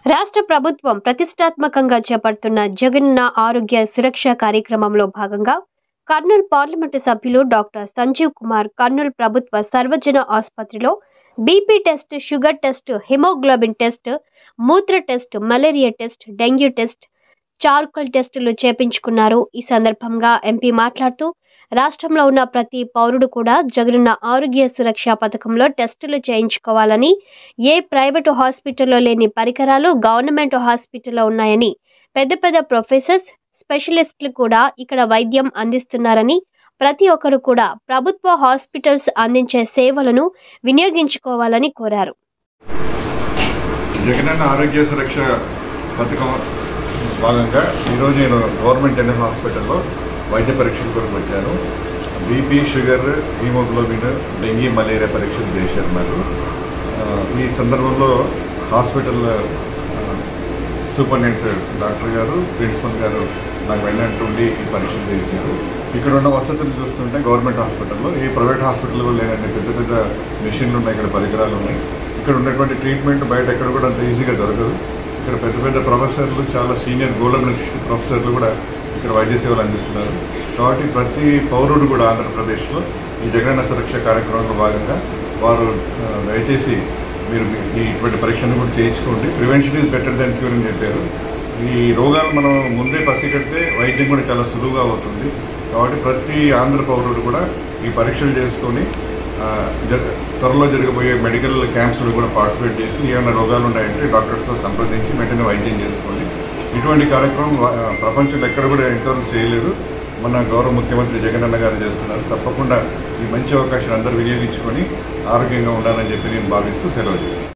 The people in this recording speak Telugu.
రాష్ట్ర ప్రభుత్వం ప్రతిష్టాత్మకంగా చేపడుతున్న జగనన్న ఆరోగ్య సురక్ష కార్యక్రమంలో భాగంగా కర్నూలు పార్లమెంటు సభ్యులు డాక్టర్ సంజీవ్ కుమార్ కర్నూలు ప్రభుత్వ సర్వజన ఆసుపత్రిలో BP test sugar test haemoglobin test మూత్ర test malaria test dengue test చార్కోల్ టెస్టులు చేపించుకున్నారు ఈ సందర్భంగా ఎంపీ మాట్లాడుతూ రాష్ట్రంలో ఉన్న ప్రతి పౌరుడు కూడా జగనన్న ఆరోగ్య సురక్ష పథకంలో టెస్టులు చేయించుకోవాలని ఏ ప్రైవేటు హాస్పిటల్లో లేని పరికరాలు గవర్నమెంట్ హాస్పిటల్లో ఉన్నాయని పెద్ద పెద్ద ప్రొఫెసర్స్ స్పెషలిస్టులు కూడా ఇక్కడ వైద్యం అందిస్తున్నారని ప్రతి ఒక్కరు కూడా ప్రభుత్వ హాస్పిటల్స్ అందించే సేవలను వినియోగించుకోవాలని కోరారు జగనన్న ఆరోగ్య సురక్ష పథకం భాగంగా ఈరోజు నేను గవర్నమెంట్ జనరల్ హాస్పిటల్లో వైద్య పరీక్షల కొరకు వచ్చాను BP sugar haemoglobin dengue malaria పరీక్షలు చేశారు నాకు ఆ, ఈ సందర్భంలో హాస్పిటల్ ఆ, సూపరింటెండెంట్ డాక్టర్ గారు ప్రిన్సిపల్ గారు నాకు వెళ్ళినట్టుండి ఈ పరీక్షలు చేయించారు ఇక్కడ ఉన్న వసతులు చూస్తుంటే గవర్నమెంట్ హాస్పిటల్లో ఏ ప్రైవేట్ హాస్పిటల్లో లేనండి పెద్ద పెద్ద మెషిన్లు ఉన్నాయి ఇక్కడ పరికరాలు ఉన్నాయి ఇక్కడ ఉన్నటువంటి ట్రీట్మెంట్ బయట ఎక్కడ కూడా అంత ఈజీగా దొరకదు ఇక్కడ పెద్ద పెద్ద ప్రొఫెసర్లు చాలా సీనియర్ గోల్డెన్ ప్రొఫెసర్లు కూడా ఇక్కడ వైద్య సేవలు అందిస్తున్నారు కాబట్టి ప్రతి పౌరుడు కూడా ఆంధ్రప్రదేశ్లో ఈ జగనన్న సురక్ష కార్యక్రమంలో భాగంగా వారు ఆ, దయచేసి మీరు మీ- ఈ ఇటువంటి పరీక్షను కూడా చేయించుకోండి prevention is better than cure అని చెప్పారు ఈ రోగాలు మనం ముందే పసిగడితే వైద్యం కూడా చాలా సులువుగా అవుతుంది కాబట్టి ప్రతి ఆంధ్ర పౌరుడు కూడా ఈ పరీక్షలు చేసుకొని ఆ, జర- త్వరలో జరగబోయే మెడికల్ క్యాంప్స్లో కూడా పార్టిసిపేట్ చేసి ఏమైనా రోగాలు ఉన్నాయంటే డాక్టర్స్తో సంప్రదించి వెంటనే వైద్యం చేసుకోవాలి ఇటువంటి కార్యక్రమం ఆ, ప్రపంచంలో ఎక్కడ కూడా ఇంతవరకు చేయలేదు మన గౌరవ ముఖ్యమంత్రి జగనన్న గారు చేస్తున్నారు తప్పకుండా ఈ మంచి అవకాశాన్ని అందరూ వినియోగించుకొని ఆరోగ్యంగా ఉండాలని చెప్పి నేను భావిస్తూ సెలవు చేస్తాను